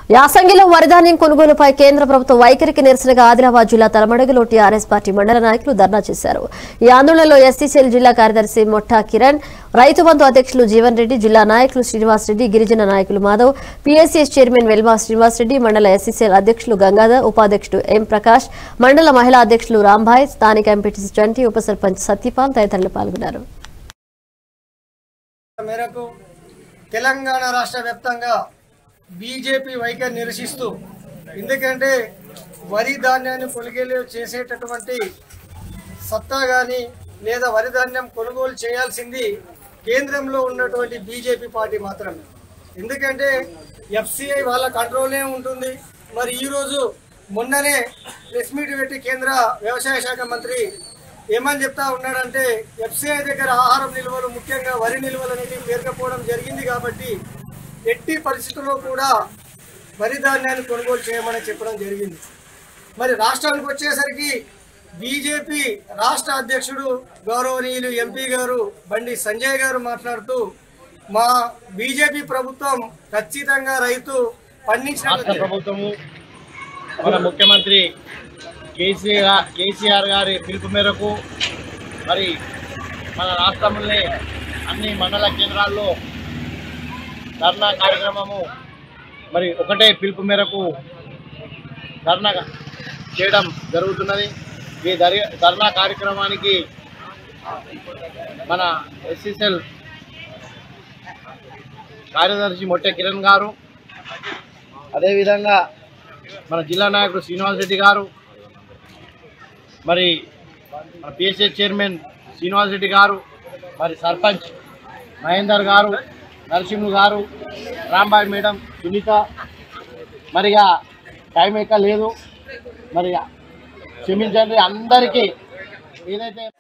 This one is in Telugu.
యాసంగిలో వరిధాన్యం కొనుగోలుపై కేంద్ర ప్రభుత్వ వైఖరికి నిరసనగా ఆదిలాబాద్ జిల్లా తలమడుగులో టీఆర్ఎస్ పార్టీ మండల నాయకులు ధర్నా చేశారు ఈ ఆందోళనలో ఎస్సీసీఎల్ జిల్లా కార్యదర్శి మొట్టా కిరణ్ రైతు బంధు అధ్యక్షులు జీవన్ రెడ్డి జిల్లా నాయకులు శ్రీనివాస్ రెడ్డి గిరిజన నాయకులు మాధవ్ పీఎస్సీఎస్ చైర్మన్ వెల్మా శ్రీనివాస్ రెడ్డి మండల ఎస్సీసీఎల్ అధ్యక్షులు గంగాధర్ ఉపాధ్యక్షుడు ఎం ప్రకాష్ మండల మహిళా అధ్యక్షులు రాంభాయ్ స్థానిక ఎంపీటీసీ చంటి ఉప సర్పంచ్ సత్యపాల్ తదితరులు పాల్గొన్నారు మేరకు తెలంగాణ రాష్ట్ర వ్యాప్తంగా బీజేపీ వైఖరి నిరసిస్తూ ఎందుకంటే వరి ధాన్యాన్ని కొనుగోలు చేసేటటువంటి సత్తా కానీ లేదా వరి ధాన్యం కొనుగోలు చేయాల్సింది కేంద్రంలో ఉన్నటువంటి బీజేపీ పార్టీ మాత్రమే ఎందుకంటే ఎఫ్సిఐ వాళ్ళ కంట్రోలే ఉంటుంది మరి ఈరోజు మొన్ననే ప్రెస్ మీట్ పెట్టి కేంద్ర వ్యవసాయ శాఖ మంత్రి ఏమని చెప్తా ఉన్నాడంటే ఎఫ్సిఐ దగ్గర ఆహారం నిల్వలు ముఖ్యంగా వరి నిల్వలు అనేవి పేరుకపోవడం జరిగింది కాబట్టి ఎట్టి పరిస్థితుల్లో కూడా వరి ధాన్యాన్ని కొనుగోలు చేయమని చెప్పడం జరిగింది మరి రాష్ట్రానికి వచ్చేసరికి బీజేపీ రాష్ట్ర అధ్యక్షుడు గౌరవనీయులు ఎంపీ గారు బండి సంజయ్ గారు మాట్లాడుతూ మా బీజేపీ ప్రభుత్వం ఖచ్చితంగా రైతు రాష్ట్ర పండించిన ప్రభుత్వము మన ముఖ్యమంత్రి కేసీఆర్ కేసీఆర్ గారి పిలుపు మేరకు మరి మన రాష్ట్రంలోనే అన్ని మండల కేంద్రాల్లో ధర్నా కార్యక్రమము మరి ఒకటే పిలుపు మేరకు ధర్నా చేయడం జరుగుతున్నది ఈ దరి ధర్నా కార్యక్రమానికి మన ఎస్సీసెల్ కార్యదర్శి మొట్టె కిరణ్ గారు అదేవిధంగా మన జిల్లా నాయకుడు శ్రీనివాస్ రెడ్డి గారు మరి మన పిఎస్ఎస్ చైర్మన్ శ్రీనివాస్ రెడ్డి గారు మరి సర్పంచ్ మహేందర్ గారు నరసింహు గారు రాంబాయ్ మేడం సునీత మరిగా టైం ఎక్క లేదు మరి క్షమించండి అందరికీ ఏదైతే